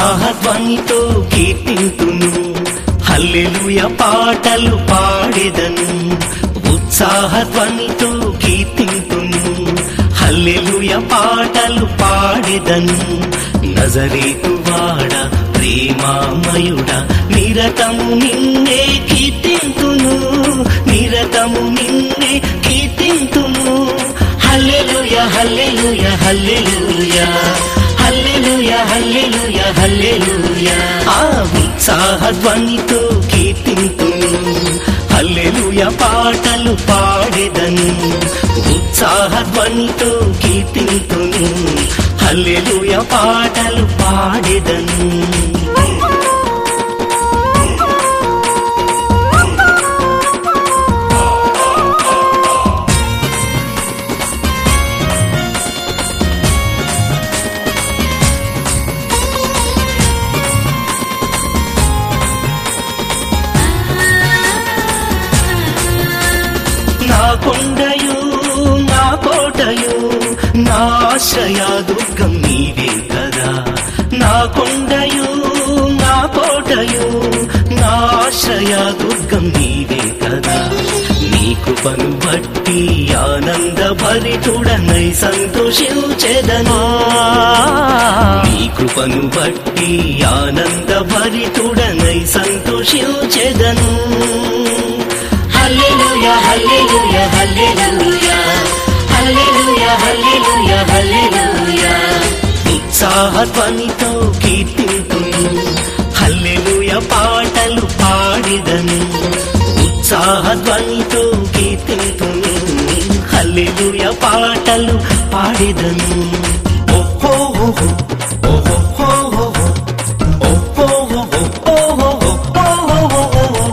ఉత్సాహ ధ్వనితో కీర్తింతును హల్లెలూయ పాటలు పాడెదను ఉత్సాహ ధ్వనితో కీర్తింతును హల్లెలూయ పాటలు పాడెదను నజరేతు వాడ ప్రేమామయుడ నిరతము నిన్నే కీర్తింతును నిరతము నిన్నే కీర్తింతును హల్లెలూయ హల్లెలూయ హల్లెలూయ హల్లెలూయ హల్లెలూయ హల్లెలూయ ఆ ఉత్సాహ ధ్వనితో కీర్తింతును హల్లెలూయ పాటలు పాడెదను ఉత్సాహ ధ్వనితో కీర్తింతును హల్లెలూయ పాటలు పాడెదను నా కొండయు నా కోటయు నా ఆశ్రయ దుర్గం నీవే కదా నా కొండయు నా కోటయు నా ఆశ్రయ దుర్గం నీవే కదా నీ కృపను బట్టి ఆనంద భరితుడనై సంతోషించెదను నీ కృపను బట్టి ఆనంద భరితుడనై సంతోషించెదను హల్లెలూయా హల్లెలూయా హల్లెలూయా హల్లెలూయా హల్లెలూయా హల్లెలూయా ఉత్సాహ ధ్వనితో కీర్తింతును హల్లెలూయా పాటలు పాడిదను ఉత్సాహ ధ్వనితో కీర్తింతును హల్లెలూయా పాటలు పాడిదను ఓహో ఓహో ఓహో ఓహో ఓహో ఓహో ఓహో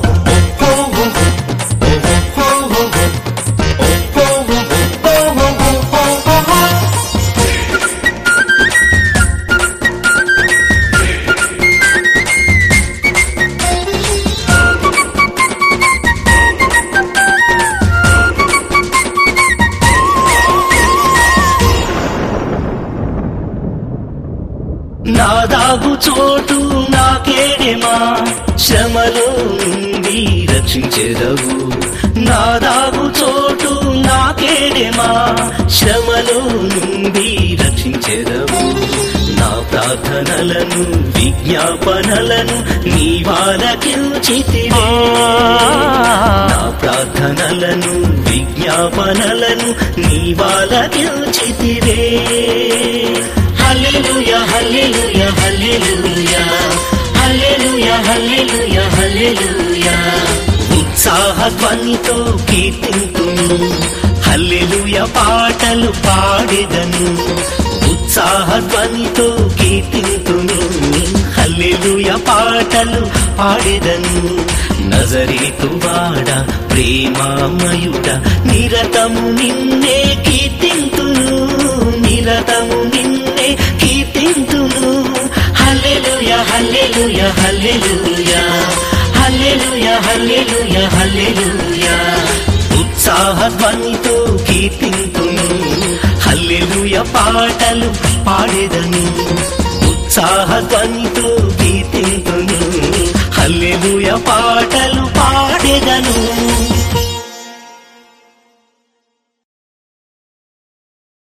నా దాగు చోటు నాకేడేమా శ్రమలో నుండి రక్షించెదవు నా దాగు చోటు నాకేడేమా శ్రమలో నుండి రక్షించెదవు నా ప్రార్థనలను విజ్ఞాపనలను నీ వాళ్ళకిచితివే నా ప్రార్థనలను విజ్ఞాపనలను నీ వాళ్ళకిచితివే హల్లెలూయా హల్లెలూయా హల్లెలూయా హల్లెలూయా హల్లెలూయా హల్లెలూయా ఉత్సాహ ధ్వనితో కీర్తింతును హల్లెలూయా పాటలు పాడెదను ఉత్సాహ ధ్వనితో కీర్తింతును హల్లెలూయా పాటలు పాడెదను నజరేతు వాడ ప్రేమామయుడ నిరతము నిన్నే కీర్తింతును నిరతము నిన్నే కీర్తింతును హల్లెలూయా హల్లెలూయా హల్లెలూయా హల్లెలూయా హల్లెలూయా హల్లెలూయా ఉత్సాహ ధ్వనితో కీర్తింతును హల్లెలూయా పాటలు పాడెదను ఉత్సాహ ధ్వనితో కీర్తింతును హల్లెలూయా పాటలు పాడెదను